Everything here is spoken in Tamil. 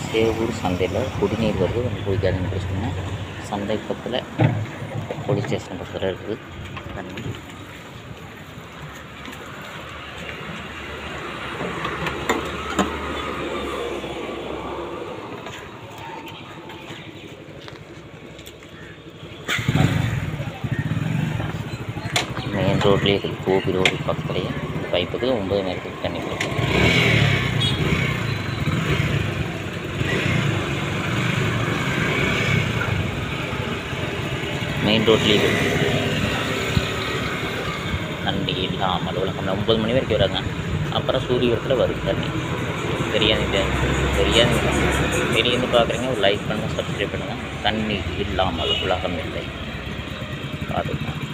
சேவூர் சந்தையில் குடிநீர் வருது கொஞ்சம் குடிக்காதுன்னு பிடிச்சிங்கன்னா சந்தை பக்கத்தில் போலீஸ் ஸ்டேஷன் பக்கத்தில் இருக்குது தண்ணி மெயின் ரோட்லேயே இருக்குது கோபி ரோடு பக்கத்துலேயே பைப்புக்கு ஒம்பது நேரத்துக்கு தண்ணி கொடுக்கும் மெயின் ரோட்லேயே இருக்குது தண்ணி இல்லாமல் உலகம் ஒம்பது மணி வரைக்கும் வராங்க அப்புறம் சூரியத்தில் வரும் தண்ணி தெரியாதுங்க தெரியாதுங்க தெரியுது பார்க்குறீங்க ஒரு லைக் பண்ணுங்கள் சப்ஸ்கிரைப் பண்ணுங்கள் தண்ணி இல்லாமல் உலகம் இல்லை பார்த்துக்கலாம்